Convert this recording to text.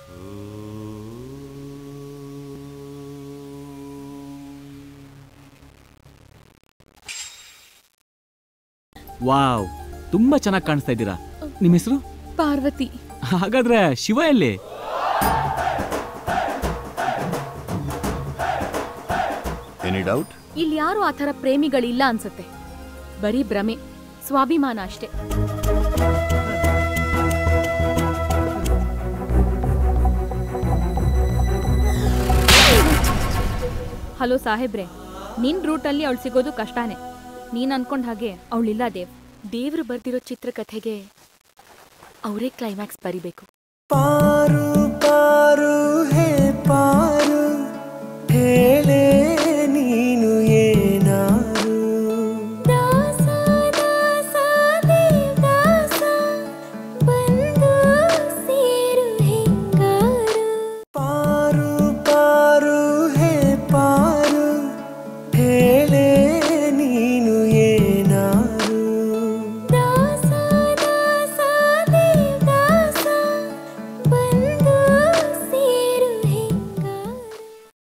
wow ತುಂಬಾ ಚೆನ್ನಾಗಿ ಕಾಣಿಸ್ತಾ ಇದ್ದೀರಾ ನಿಮ್ಮ ಹೆಸರು ಪಾರ್ವತಿ ಹಾಗಾದ್ರೆ ಶಿವ ಎಲ್ಲಿ ಎನಿ ಡೌಟ್ ಇಲ್ಲಿ ಯಾರು ಆ ಥರ ಪ್ರೇಮಿಗಳಿಲ್ಲ ಅನ್ಸತ್ತೆ ಬರೀ ಭ್ರಮೆ ಸ್ವಾಭಿಮಾನ ಅಷ್ಟೇ ಹಲೋ ಸಾಹೇಬ್ರೆ ನಿನ್ ರೂಟಲ್ಲಿ ಅವಳು ಸಿಗೋದು ಕಷ್ಟನೇ ನೀನ್ ಅನ್ಕೊಂಡ್ ಹಾಗೆ ಅವಳಿಲ್ಲ ದೇವ್ ದೇವ್ರು ಬರ್ದಿರೋ ಚಿತ್ರಕಥೆಗೆ ಅವರೇ ಕ್ಲೈಮ್ಯಾಕ್ಸ್ ಬರಿಬೇಕು ಪಾರು